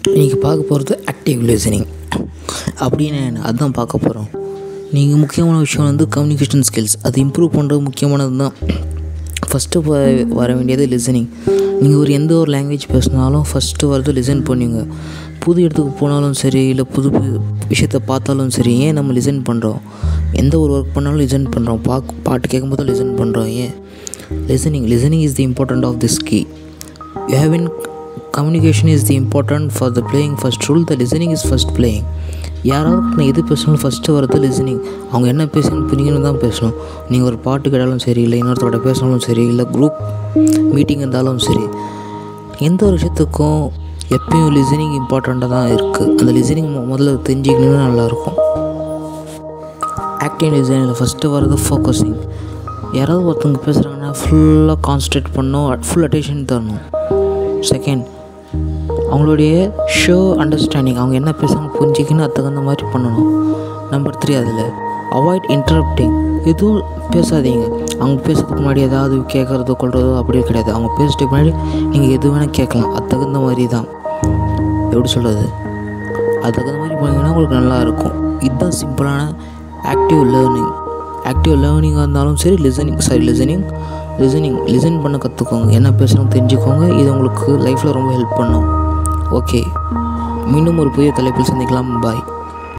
இன்றைக்கி பார்க்க போகிறது ஆக்டிவ் லிசனிங் அப்படின்னு என்ன அதுதான் பார்க்க போகிறோம் நீங்கள் முக்கியமான விஷயம் வந்து கம்யூனிகேஷன் ஸ்கில்ஸ் அது இம்ப்ரூவ் பண்ணுறது முக்கியமானது தான் ஃபஸ்ட்டு வர வேண்டியது லிசனிங் நீங்கள் ஒரு எந்த ஒரு லாங்குவேஜ் பேசினாலும் ஃபஸ்ட்டு வரது லிசன் பண்ணுங்க புது இடத்துக்கு போனாலும் சரி இல்லை புது புது விஷயத்த பார்த்தாலும் சரி ஏன் நம்ம லிசன் பண்ணுறோம் எந்த ஒரு ஒர்க் பண்ணாலும் லிசன் பண்ணுறோம் பாக் பாட்டு கேட்கும்போது லிசன் பண்ணுறோம் ஏன் listening listening is the important of this key you have in communication is the important for the playing first rule the listening is first playing யாராவது நான் எது பேசணும் ஃபஸ்ட்டு வரது லிசனிங் அவங்க என்ன பேசணும் புரியணும் தான் பேசணும் நீங்கள் ஒரு பாட்டு கேட்டாலும் சரி இல்லை இன்னொருத்தரோட பேசினாலும் சரி இல்லை குரூப் மீட்டிங் இருந்தாலும் சரி எந்த ஒரு விஷயத்துக்கும் எப்பயும் லிசனிங் இம்பார்ட்டண்ட்டாக தான் இருக்குது அந்த லிசனிங் முதல்ல தெரிஞ்சுக்கணும்னு நல்லாயிருக்கும் ஆக்டிங் டிசைனில் ஃபஸ்ட்டு வர்றது ஃபோக்கஸிங் யாராவது ஒருத்தவங்க பேசுகிறாங்கன்னா ஃபுல்லாக கான்சன்ட்ரேட் பண்ணணும் ஃபுல் அட்டென்ஷன் தரணும் செகண்ட் அவங்களுடைய ஷோ அண்டர்ஸ்டாண்டிங் அவங்க என்ன பேசுகிறாங்க புரிஞ்சிக்கணும் அது தகுந்த மாதிரி பண்ணணும் நம்பர் த்ரீ அதில் அவாய்ட் இன்டரப்டிங் எதுவும் பேசாதீங்க அவங்க பேசுறதுக்கு முன்னாடி ஏதாவது கேட்குறதோ கொள்றதோ அப்படியே கிடையாது அவங்க பேசுறதுக்கு முன்னாடி நீங்கள் எது வேணால் கேட்கலாம் அது தகுந்த மாதிரி தான் எப்படி சொல்கிறது அது தகுந்த மாதிரி பண்ணிங்கன்னா உங்களுக்கு நல்லாயிருக்கும் இதுதான் சிம்பிளான ஆக்டிவ் லேர்னிங் ஆக்டிவ் லேர்னிங்காக இருந்தாலும் சரி listening sorry listening listening listen பண்ண கற்றுக்கோங்க என்ன பேசணும் தெரிஞ்சுக்கோங்க இது உங்களுக்கு லைஃப்பில் ரொம்ப ஹெல்ப் பண்ணும் ஓகே மீண்டும் ஒரு புதிய தலைப்பில் சந்திக்கலாம் பாய்